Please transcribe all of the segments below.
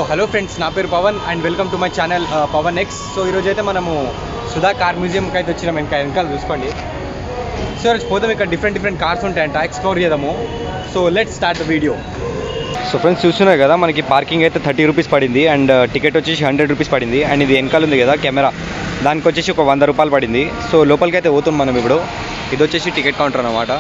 Hello friends నా పేరు Pawan and welcome to my channel Pawan X so ఈరోజు అయితే మనము సుధా కార్ మ్యూజియంకి అయితే వచ్చినాం ఇంకా వెనకాల చూసుకోండి సో ఈరోజు పోదాం ఇక్కడ డిఫరెంట్ డిఫరెంట్ కార్స్ ఉంటాయంట ఎక్స్ప్లోర్ చేద్దాము so let start the video so friends చూస్తున్నారు కదా మనకి పార్కింగ్ అయితే థర్టీ రూపీస్ పడింది అండ్ టికెట్ వచ్చేసి హండ్రెడ్ రూపీస్ పడింది అండ్ ఇది వెనకాల ఉంది కదా కెమెరా దానికి వచ్చేసి ఒక వంద రూపాయలు పడింది సో లోపలికి అయితే పోతాం మనం ఇప్పుడు ఇది వచ్చేసి టికెట్ కౌంటర్ అనమాట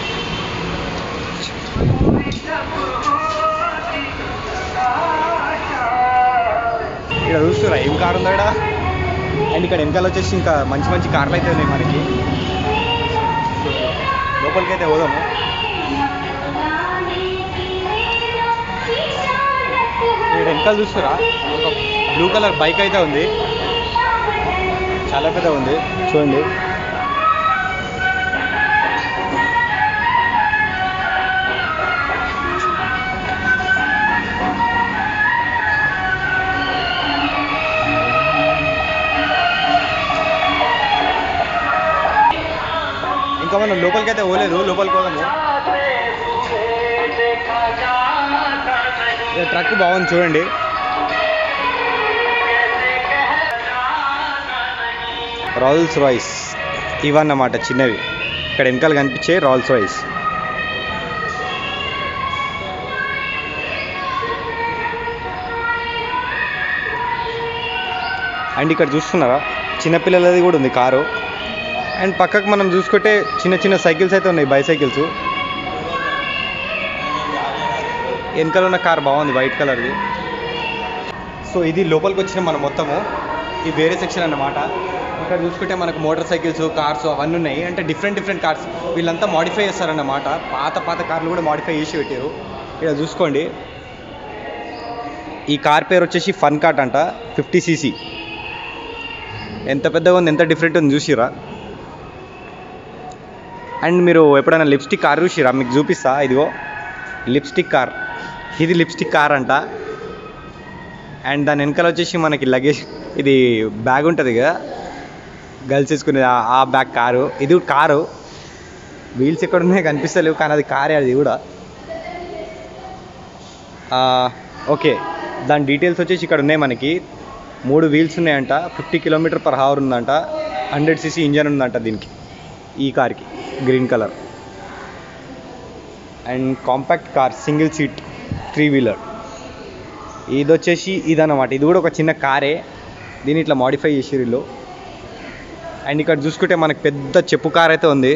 ఇక్కడ చూస్తున్నా ఏం కార్ ఉందా ఈడ? అండ్ ఇక్కడ వెనకాల వచ్చేసి ఇంకా మంచి మంచి కార్లు అయితే ఉన్నాయి మనకి లోపలికి అయితే పోదాము ఇక్కడ వెనకాల చూస్తురా ఒక బ్లూ కలర్ బైక్ అయితే ఉంది చాలా పెద్ద ఉంది చూడండి ఇంకా మనం లోపలికి అయితే పోలేదు లోపలికి పోదాము ఈ ట్రక్ బాగుంది చూడండి రాయల్స్ రాయిస్ ఇవన్నమాట చిన్నవి ఇక్కడ వెనకాల కనిపించే రాయల్స్ రాయిస్ అండ్ ఇక్కడ చూస్తున్నారా చిన్నపిల్లలది కూడా ఉంది కారు అండ్ పక్కకు మనం చూసుకుంటే చిన్న చిన్న సైకిల్స్ అయితే ఉన్నాయి బైసైకిల్స్ వెనకాల ఉన్న కార్ బాగుంది వైట్ కలర్ది సో ఇది లోపలికి వచ్చిన మనం మొత్తము ఇది వేరే సెక్షన్ అన్నమాట ఇక్కడ చూసుకుంటే మనకు మోటార్ సైకిల్స్ కార్స్ అవన్నీ ఉన్నాయి అంటే డిఫరెంట్ డిఫరెంట్ కార్స్ వీళ్ళంతా మాడిఫై చేస్తారన్నమాట పాత పాత కార్లు కూడా మాడిఫై చేసి పెట్టారు ఇక్కడ చూసుకోండి ఈ కార్ పేరు వచ్చేసి ఫన్ కార్ట్ అంట ఫిఫ్టీ సీసీ ఎంత పెద్దగా ఉంది ఎంత డిఫరెంట్ ఉంది చూసిరా అండ్ మీరు ఎప్పుడైనా లిప్స్టిక్ కార్ చూసిరా మీకు చూపిస్తా ఇదిగో లిప్స్టిక్ కార్ ఇది లిప్స్టిక్ కార్ అంట అండ్ దాని వెనకాల వచ్చేసి మనకి లగేజ్ ఇది బ్యాగ్ ఉంటుంది కదా గర్ల్స్ వేసుకునేది ఆ- ఆ బ్యాగ్ కారు ఇది కూడా కారు వీల్స్ ఎక్కడ ఉన్నాయో కనిపిస్తలేవు కానీ అది కారే అది కూడా ఆ, ఓకే దాని డీటెయిల్స్ వచ్చేసి ఇక్కడ ఉన్నాయి మనకి మూడు వీల్స్ ఉన్నాయంట ఫిఫ్టీ కిలోమీటర్ పర్ హవర్ ఉందంట హండ్రెడ్ సీసీ ఇంజన్ ఉందంట దీనికి ఈ కార్కి green colour and compact car single seat three wheeler ఇది వచ్చేసి ఇదన్నమాట ఇది కూడా ఒక చిన్న కారే దీన్ని ఇట్లా మాడిఫై చేసిరు వీళ్ళు అండ్ ఇక్కడ చూసుకుంటే మనకి పెద్ద చెప్పు కార్ అయితే ఉంది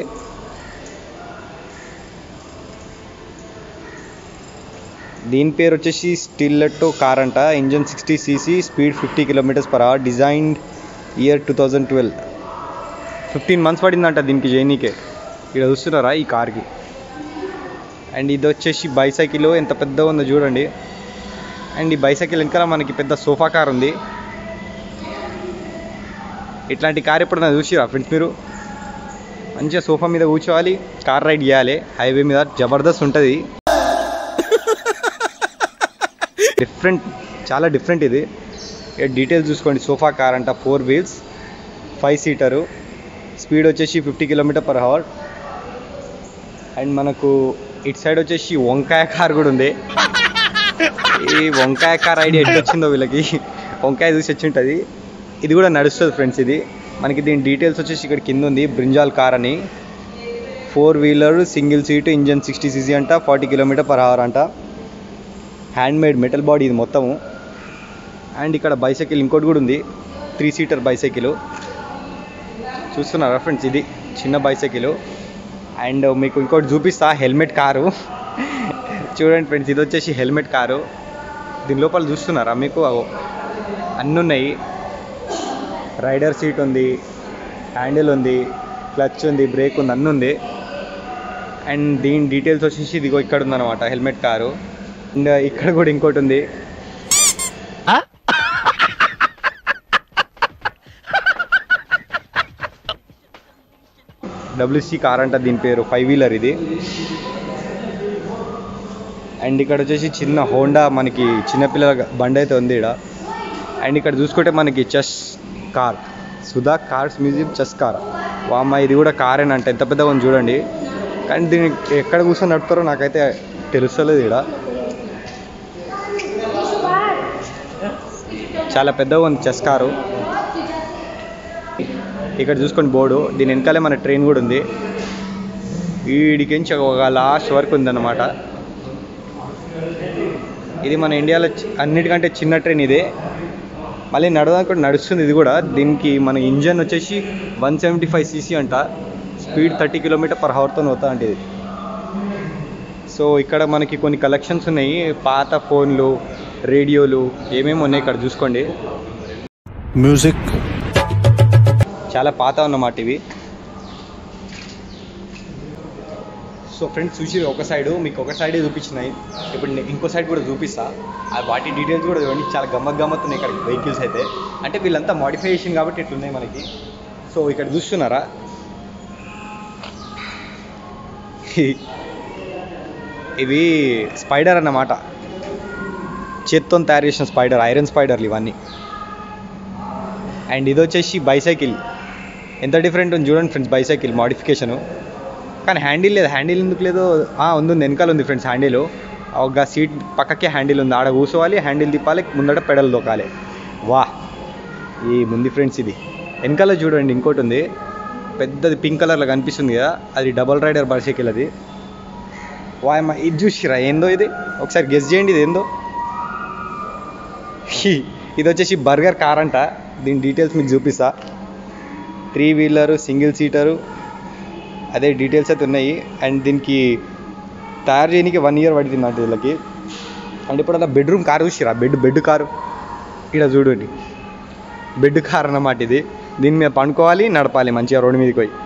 దీని పేరు వచ్చేసి స్టిల్లెట్టో కార్ అంట engine sixty CC speed fifty kilometers per hour designed year two thousand twelve fifteen months పడిందంట దీనికి జైనీకే ఇక్కడ చూస్తున్నారా ఈ కార్కి అండ్ ఇది వచ్చేసి బైసైకిల్ ఎంత పెద్దగా ఉందో చూడండి అండ్ ఈ బైసైకిల్ వెనకాల మనకి పెద్ద సోఫా కార్ ఉంది ఇట్లాంటి కార్ ఎప్పుడైనా చూసిరా ఫ్రెండ్స్ మీరు మంచిగా సోఫా మీద కూర్చోవాలి కార్ రైడ్ చేయాలి హైవే మీద జబర్దస్త్ ఉంటుంది డిఫరెంట్ చాలా డిఫరెంట్ ఇది డీటెయిల్స్ చూసుకోండి సోఫా కార్ అంట four wheels five seater speed వచ్చేసి fifty kilometer per hour and మనకు ఇటు సైడ్ వచ్చేసి వంకాయ కార్ కూడా ఉంది ఈ వంకాయ కార్ ఐడియా ఎట్లా వచ్చిందో వీళ్ళకి వంకాయ చూసి వచ్చి ఉంటుంది ఇది కూడా నడుస్తుంది ఫ్రెండ్స్ ఇది మనకి దీని డీటెయిల్స్ వచ్చేసి ఇక్కడ కింద ఉంది బ్రింజాల్ కార్ అని four wheeler single seat engine sixty CC అంట ఫార్టీ కిలోమీటర్ పర్ అవర్ అంట హ్యాండ్ మేడ్ మెటల్ బాడీ ఇది మొత్తము అండ్ ఇక్కడ బైసైకిల్ ఇంకోటి కూడా ఉంది త్రీ సీటర్ బైసైకిల్ చూస్తున్నారా ఫ్రెండ్స్ ఇది చిన్న బైసైకిల్ అండ్ మీకు ఇంకోటి చూపిస్తా హెల్మెట్ కారు చూడండి ఫ్రెండ్స్ ఇది వచ్చేసి హెల్మెట్ కారు దీని లోపల చూస్తున్నారా మీకు అగో అన్నీ ఉన్నాయి రైడర్ సీట్ ఉంది హ్యాండిల్ ఉంది క్లచ్ ఉంది బ్రేక్ ఉంది అన్నీ ఉంది అండ్ దీని డీటెయిల్స్ వచ్చేసి ఇదిగో ఇక్కడ ఉందన్నమాట హెల్మెట్ కారు అండ్ ఇక్కడ కూడా ఇంకోటి ఉంది డబ్ల్యూసీ కార్ అంట దీని పేరు ఫైవ్ వీలర్ ఇది అండ్ ఇక్కడ వచ్చేసి చిన్న హోండా మనకి చిన్నపిల్లల బండి అయితే ఉంది ఇక్కడ అండ్ ఇక్కడ చూసుకుంటే మనకి chess car Sudha cars museum chess car వామ్మ ఇది కూడా కారేనంట ఎంత పెద్దగా ఉంది చూడండి కానీ దీన్ని ఎక్కడ కూర్చొని నడుపుతారో నాకైతే తెలుస్తలేదు ఇక్కడ చాలా పెద్దగా ఉంది చెస్ కారు ఇక్కడ చూసుకోండి బోర్డు దీని వెనకాలే మన ట్రైన్ కూడా ఉంది వీడికించి ఒక లాస్ట్ వరకు ఉందన్నమాట ఇది మన ఇండియాలో చి- అన్నిటికంటే చిన్న ట్రైన్ ఇదే మళ్ళీ నడవడానికి కూడా నడుస్తుంది ఇది కూడా దీనికి మన ఇంజన్ వచ్చేసి వన్ సెవెంటీ ఫైవ్ సీసీ అంట స్పీడ్ థర్టీ కిలోమీటర్ పర్ అవర్తో పోతా అంటే ఇది సో ఇక్కడ మనకి కొన్ని కలెక్షన్స్ ఉన్నాయి పాత ఫోన్లు రేడియోలు ఏమేమి ఉన్నాయి ఇక్కడ చూసుకోండి music చాలా పాత అన్నమాట ఇవి సో ఫ్రెండ్స్ చూసి ఒక సైడ్ మీకు ఒక సైడే చూపించినాయి ఇప్పుడు నేను ఇంకో సైడ్ కూడా చూపిస్తా ఆ వాటి డీటెయిల్స్ కూడా చూడండి చాలా గమ్మత్ గమ్మత్ ఉన్నాయి ఇక్కడ వెహికల్స్ అయితే అంటే వీళ్ళంతా మోడిఫికేషన్ కాబట్టి ఇట్లున్నాయి మనకి సో ఇక్కడ చూస్తున్నారా ఇవి స్పైడర్ అన్నమాట చేత్తో తయారు చేసిన స్పైడర్ ఐరన్ స్పైడర్లు ఇవన్నీ అండ్ ఇది వచ్చేసి బైసైకిల్ ఎంత డిఫరెంట్ ఉంది చూడండి ఫ్రెండ్స్ బైసైకిల్ మోడిఫికేషను కానీ హ్యాండిల్ లేదు హ్యాండిల్ ఎందుకు లేదో ఆ, ఉంది ఉంది వెనకాల ఉంది ఫ్రెండ్స్ హ్యాండిల్ ఒక సీట్ పక్కకే హ్యాండిల్ ఉంది ఆడ కూర్చోవాలి హ్యాండిల్ తిప్పాలి ముందట పెడల్ దొక్కాలి వా ఈ ముందు ఫ్రెండ్స్ ఇది వెనకాల చూడండి ఇంకోటి ఉంది పెద్దది పింక్ కలర్లో కనిపిస్తుంది కదా అది డబల్ రైడర్ బైసైకిల్ అది వాయమ్మ ఇది చూసిరా ఏందో ఇది ఒకసారి గెస్ చేయండి ఇది ఏందో హీ, ఇది వచ్చేసి బర్గర్ కార్ అంట దీని డీటెయిల్స్ మీకు చూపిస్తా త్రీ వీలరు సింగిల్ సీటరు అదే డీటెయిల్స్ అయితే ఉన్నాయి అండ్ దీనికి తయారు చేయడానికి వన్ ఇయర్ పడుతుంది అంటే వీళ్ళకి అంటే ఇప్పుడు అలా బెడ్రూమ్ కార్ చూసిరా బెడ్ బెడ్ కారు ఇక్కడ చూడండి బెడ్ కార్ అన్నమాట ఇది దీని మీద పండుకోవాలి నడపాలి మంచిగా రోడ్డు మీదకి పోయి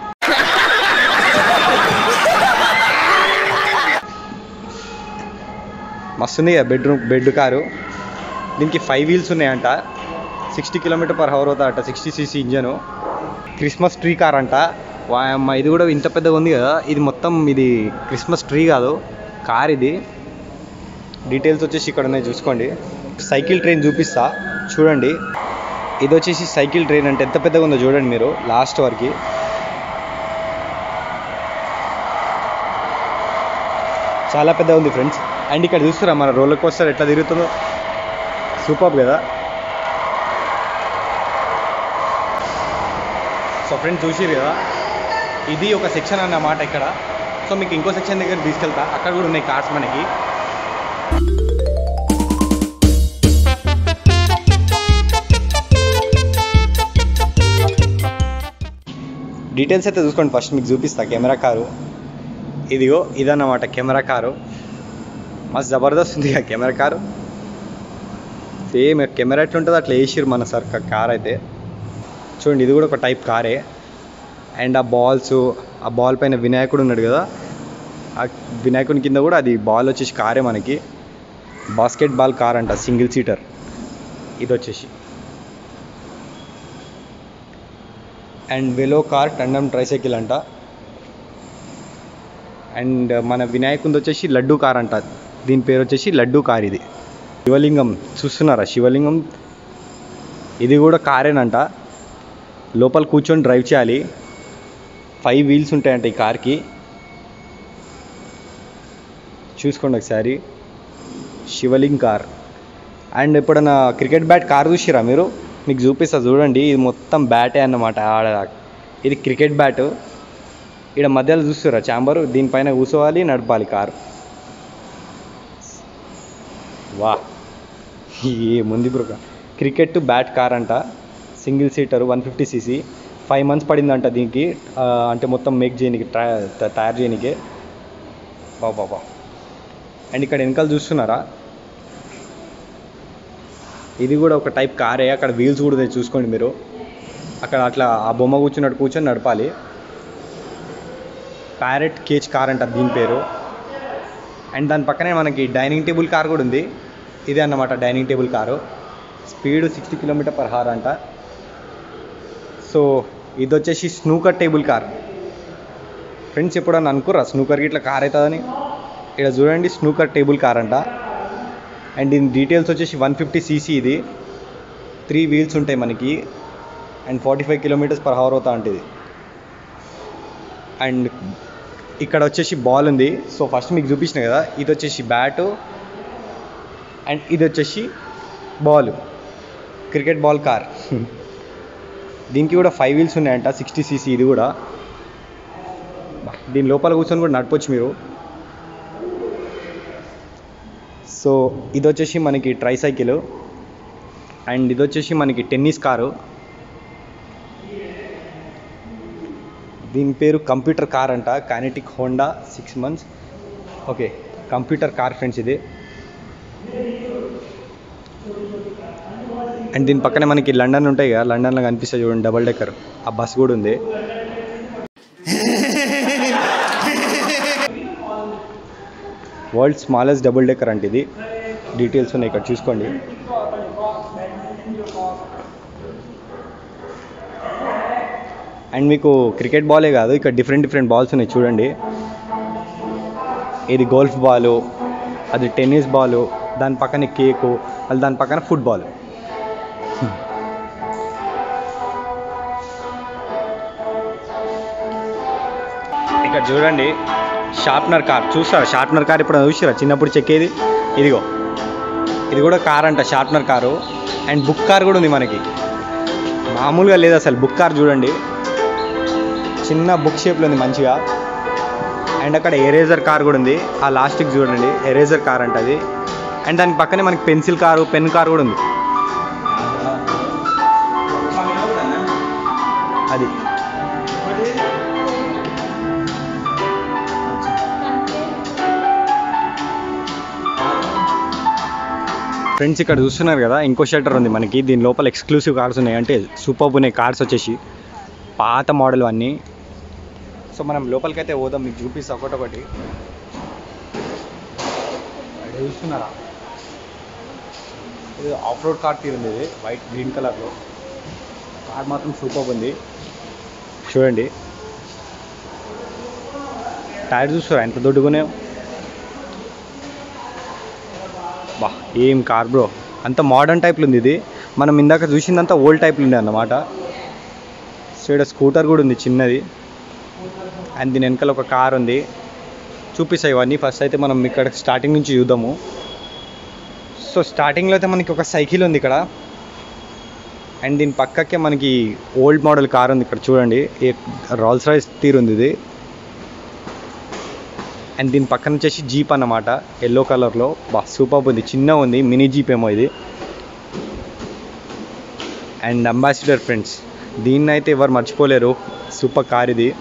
మస్తుంది కదా బెడ్రూమ్ బెడ్ కారు దీనికి ఫైవ్ వీల్స్ ఉన్నాయంట సిక్స్టీ కిలోమీటర్ పర్ అవర్ అవుతాడట sixty CC engine Christmas tree car అంట వాయమ్మ ఇది కూడా ఇంత పెద్దగా ఉంది కదా ఇది మొత్తం ఇది క్రిస్మస్ ట్రీ కాదు కార్ ఇది డీటెయిల్స్ వచ్చేసి ఇక్కడ ఉన్నాయి చూసుకోండి సైకిల్ ట్రైన్ చూపిస్తా చూడండి ఇది వచ్చేసి సైకిల్ ట్రైన్ అంటే ఎంత పెద్దగా ఉందో చూడండి మీరు లాస్ట్ వరకు చాలా పెద్దగా ఉంది ఫ్రెండ్స్ అండ్ ఇక్కడ చూస్తారా మన రోలర్ కోస్టర్ ఎట్లా తిరుగుతుందో సూపర్ కదా సో ఫ్రెండ్స్ చూసిరు కదా ఇది ఒక సెక్షన్ అన్నమాట ఇక్కడ సో మీకు ఇంకో సెక్షన్ దగ్గర తీసుకెళ్తా అక్కడ కూడా ఉన్నాయి కార్స్ మనకి డీటెయిల్స్ అయితే చూసుకోండి ఫస్ట్ మీకు చూపిస్తా కెమెరా కారు ఇదిగో ఇదన్నమాట కెమెరా కారు మస్తు జబర్దస్త్ ఉంది ఆ కెమెరా కారు సేమ్ కెమెరా ఎట్లుంటుందో అట్లా వేసిరు మన సార్ కార్ అయితే చూడండి ఇది కూడా ఒక టైప్ కారే అండ్ ఆ బాల్స్ ఆ బాల్ పైన వినాయకుడు ఉన్నాడు కదా ఆ వినాయకుని కింద కూడా అది బాల్ వచ్చేసి కారే మనకి బాస్కెట్ బాల్ కార్ అంట సింగిల్ సీటర్ ఇది వచ్చేసి and velo car tandem tricycle అంట అండ్ మన వినాయకుంది వచ్చేసి లడ్డు కార్ అంట దీని పేరు వచ్చేసి లడ్డు కార్ ఇది శివలింగం చూస్తున్నారా శివలింగం ఇది కూడా కారేనంట లోపల కూర్చొని డ్రైవ్ చేయాలి ఫైవ్ వీల్స్ ఉంటాయంట ఈ కార్కి చూసుకోండి ఒకసారి శివలింగ్ కార్ అండ్ ఎప్పుడన్నా క్రికెట్ బ్యాట్ కార్ చూసిరా మీరు మీకు చూపిస్తా చూడండి ఇది మొత్తం బ్యాటే అన్నమాట ఆడ ఇది క్రికెట్ బ్యాట్ ఇక్కడ మధ్యలో చూస్తురా చాంబరు దీనిపైన కూర్చోవాలి నడపాలి కారు వా ఏముంది బ్రో క్రికెట్ బ్యాట్ కార్ అంట single seater one fifty CC five months పడిందంట దీనికి ఆ, అంటే మొత్తం మేక్ చేయడానికి ట్రై త- తయారు చేయడానికి బా బాబా అండ్ ఇక్కడ వెనకాల చూస్తున్నారా ఇది కూడా ఒక టైప్ కారే అక్కడ వీల్స్ కూడా ఉన్నాయి చూసుకోండి మీరు అక్కడ అట్లా ఆ బొమ్మ కూర్చున్నట్టు కూర్చొని నడపాలి ప్యారెట్ కేజ్ కార్ అంట దీని పేరు అండ్ దాని పక్కనే మనకి డైనింగ్ టేబుల్ కార్ కూడా ఉంది ఇదే అన్నమాట dining table car speed sixty kilometer per hour అంట సో ఇది వచ్చేసి స్నూకర్ టేబుల్ కార్ ఫ్రెండ్స్ ఎప్పుడన్నా అనుకుర్రా స్నూకర్కి ఇట్లా కార్ అవుతుందని ఇక్కడ చూడండి స్నూకర్ టేబుల్ కార్ అంట అండ్ దీని డీటెయిల్స్ వచ్చేసి వన్ ఫిఫ్టీ సీసీ ఇది త్రీ వీల్స్ ఉంటాయి మనకి and forty five kilometers per hour అవుతా ఉంటుంది అండ్ ఇక్కడ వచ్చేసి బాల్ ఉంది సో ఫస్ట్ మీకు చూపించిన కదా ఇది వచ్చేసి బ్యాటు అండ్ ఇది వచ్చేసి బాల్ క్రికెట్ బాల్ కార్ దీనికి కూడా ఫైవ్ వీల్స్ ఉన్నాయంట సిక్స్టీ సీసీ ఇది కూడా బా, దీని లోపల కూర్చొని కూడా నడపొచ్చు మీరు సో ఇది వచ్చేసి మనకి ట్రై సైకిల్ అండ్ ఇది వచ్చేసి మనకి టెన్నిస్ కారు దీని పేరు కంప్యూటర్ కార్ అంట Kinetic Honda six months okay computer car friends ఇది అండ్ దీని పక్కనే మనకి లండన్ ఉంటాయి కదా లండన్లో కనిపిస్తుంది చూడండి డబల్ డెక్కర్ ఆ బస్ కూడా ఉంది వరల్డ్ స్మాలెస్ట్ డబుల్ డెక్కర్ అంటే ఇది డీటెయిల్స్ ఉన్నాయి ఇక్కడ చూసుకోండి అండ్ మీకు క్రికెట్ బాలే కాదు ఇక్కడ డిఫరెంట్ డిఫరెంట్ బాల్స్ ఉన్నాయి చూడండి ఇది గోల్ఫ్ బాలు అది టెన్నిస్ బాలు దాని పక్కన కేకు మళ్ళీ దాని పక్కన ఫుట్బాల్ ఇక్కడ చూడండి షార్ప్నర్ కార్ చూస్తారా షార్ప్నర్ కార్ ఇప్పుడు చూసారా చిన్నప్పుడు చెక్కేది ఇదిగో ఇది కూడా కార్ అంట sharpener car and book car కూడా ఉంది మనకి మామూలుగా లేదు అసలు బుక్ కార్ చూడండి చిన్న బుక్ షేప్లో ఉంది మంచిగా అండ్ అక్కడ ఎరేజర్ కార్ కూడా ఉంది ఆ లాస్ట్కి చూడండి ఎరేజర్ కార్ అంట అది అండ్ దాని పక్కనే మనకి పెన్సిల్ కారు పెన్ కార్ కూడా ఉంది అది ఫ్రెండ్స్ ఇక్కడ చూస్తున్నారు కదా ఇంకో షెల్టర్ ఉంది మనకి దీని లోపల ఎక్స్క్లూసివ్ కార్స్ ఉన్నాయి అంటే సూపర్ ఉన్నాయి కార్స్ వచ్చేసి పాత మోడల్ అన్నీ సో మనం లోపలికైతే పోదాం మీకు చూపిస్తా ఒకటొకటి అక్కడ చూస్తున్నారా ఇది ఆఫ్ రోడ్ కార్ తీరు ఉంది ఇది వైట్ గ్రీన్ కలర్లో కార్ మాత్రం సూపర్ ఉంది చూడండి టైర్ చూస్తారా ఎంత దొడ్డుగానే బా ఏం కార్ బ్రో అంత మోడర్న్ టైప్లో ఉంది ఇది మనం ఇందాక చూసిందంతా ఓల్డ్ టైప్లో ఉంది అన్నమాట సో ఇక్కడ స్కూటర్ కూడా ఉంది చిన్నది అండ్ దీని వెనకాల ఒక కార్ ఉంది చూపిస్తాయి ఇవన్నీ ఫస్ట్ అయితే మనం ఇక్కడ స్టార్టింగ్ నుంచి చూద్దాము సో స్టార్టింగ్లో అయితే మనకి ఒక సైకిల్ ఉంది ఇక్కడ అండ్ దీని పక్కకే మనకి ఓల్డ్ మోడల్ కార్ ఉంది ఇక్కడ చూడండి రాల్స్ రాయ్స్ తీరు ఉంది ఇది అండ్ దీని పక్కన వచ్చేసి జీప్ అన్నమాట ఎల్లో కలర్లో బా సూపర్ ఉంది చిన్న ఉంది మినీ జీప్ ఏమో ఇది అండ్ అంబాసిడర్ ఫ్రెండ్స్ దీన్ని అయితే ఎవరు మర్చిపోలేరు సూపర్ కార్ ఇది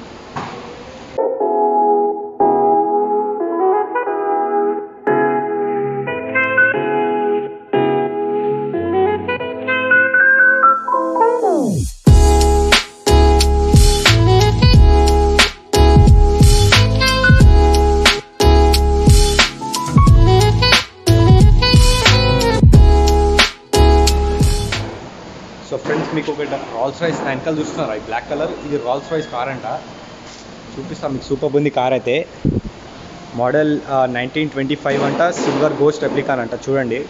సో ఫ్రెండ్స్ మీకు ఒక రాల్స్ రైస్ వెనకాల చూస్తున్నారా ఈ బ్లాక్ కలర్ ఇది రాల్స్ రైస్ కార్ అంట చూపిస్తాం మీకు సూపర్ ఉంది కార్ అయితే మోడల్ నైన్టీన్ ట్వంటీ ఫైవ్ అంట సిల్వర్ గోస్ట్ రెప్లికాన్ అంట చూడండి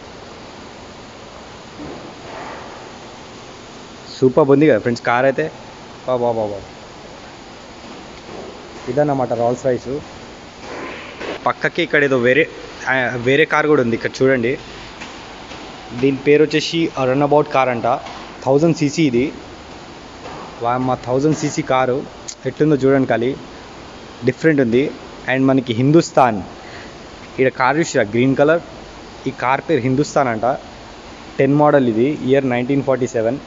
సూపర్ ఉంది కదా ఫ్రెండ్స్ కార్ అయితే బాబా బాబా ఇదన్నమాట రాల్స్ రైస్ పక్కకి ఇక్కడ ఏదో వేరే ఆ, వేరే కార్ కూడా ఉంది ఇక్కడ చూడండి దీని పేరు వచ్చేసి రన్ అబౌట్ కార్ అంట థౌజండ్ సీసీ ఇది వా- మా థౌజండ్ సీసీ కారు ఎట్లుందో చూడండి ఖాళీ డిఫరెంట్ ఉంది అండ్ మనకి హిందుస్థాన్ ఇక్కడ కార్ చూసిరా గ్రీన్ కలర్ ఈ కార్ పేరు హిందుస్థాన్ అంట టెన్ మోడల్ ఇది year nineteen forty seven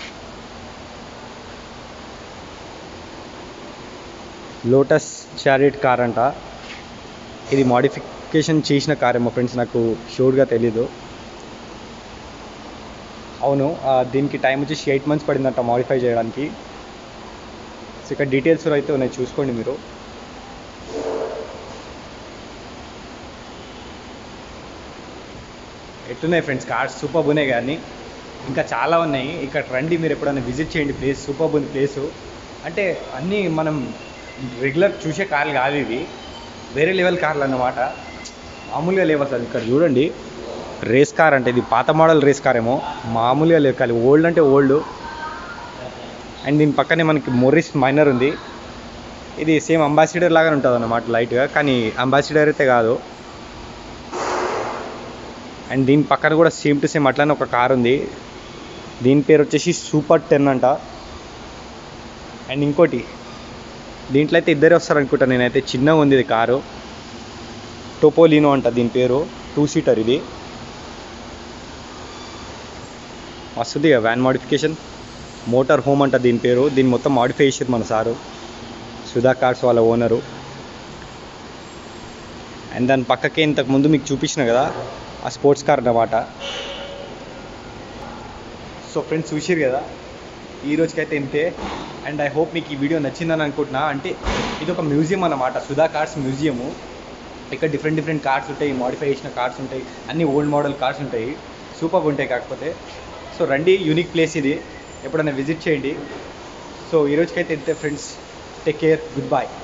Lotus chariot car అంట ఇది మాడిఫికేషన్ చేసిన కార్ ఏమో ఫ్రెండ్స్ నాకు షూర్గా తెలీదు అవును ఆ, దీనికి టైం వచ్చేసి ఎయిట్ మంత్స్ పడిందంట మాడిఫై చేయడానికి సో ఇక్కడ డీటెయిల్స్ అయితే ఉన్నాయి చూసుకోండి మీరు ఎట్టున్నాయి ఫ్రెండ్స్ కార్స్ సూపర్ ఉన్నాయి కానీ ఇంకా చాలా ఉన్నాయి ఇక్కడ రండి మీరు ఎప్పుడైనా విజిట్ చేయండి ప్లేస్ సూపర్ ఉంది ప్లేసు అంటే అన్నీ మనం రెగ్యులర్ చూసే కార్లు కాదు ఇవి వేరే లెవెల్ కార్లు అన్నమాట మామూలుగా లేవు అసలు ఇక్కడ చూడండి రేస్ కార్ అంటే ఇది పాత మోడల్ రేస్ కార్ ఏమో మామూలుగా లేవు కానీ ఓల్డ్ అంటే ఓల్డ్ అండ్ దీని పక్కనే మనకి మొరిస్ మైనర్ ఉంది ఇది సేమ్ అంబాసిడర్ లాగానే ఉంటుంది అన్నమాట లైట్గా కానీ అంబాసిడర్ అయితే కాదు అండ్ దీని పక్కన కూడా సేమ్ టు సేమ్ అట్లానే ఒక కార్ ఉంది దీని పేరు వచ్చేసి సూపర్ టెన్ అంట అండ్ ఇంకోటి దీంట్లో అయితే ఇద్దరే వస్తారు అనుకుంటా నేనైతే చిన్నగా ఉంది ఇది కారు టోపోలినో అంట దీని పేరు టూ సీటర్ ఇది వస్తుంది వ్యాన్ మాడిఫికేషన్ మోటార్ హోమ్ అంట దీని పేరు దీన్ని మొత్తం మాడిఫై చేసారు మన సారు సుధా కార్స్ వాళ్ళ ఓనరు అండ్ దాని పక్కకే ఇంతకు ముందు మీకు చూపించిన కదా ఆ స్పోర్ట్స్ కార్ అన్నమాట సో ఫ్రెండ్స్ చూసారు కదా ఈ రోజుకైతే ఇంతే అండ్ ఐ హోప్ మీకు ఈ వీడియో నచ్చిందని అనుకుంటున్నా అంటే ఇది ఒక మ్యూజియం అన్నమాట సుధా కార్స్ మ్యూజియము ఇక్కడ డిఫరెంట్ డిఫరెంట్ కార్స్ ఉంటాయి మాడిఫై చేసిన కార్స్ ఉంటాయి అన్ని ఓల్డ్ మోడల్ కార్స్ ఉంటాయి సూపర్ ఉంటాయి కాకపోతే సో రండి యూనిక్ ప్లేస్ ఇది ఎప్పుడైనా విజిట్ చేయండి సో ఈ రోజుకైతే ఇంతే friends take care good bye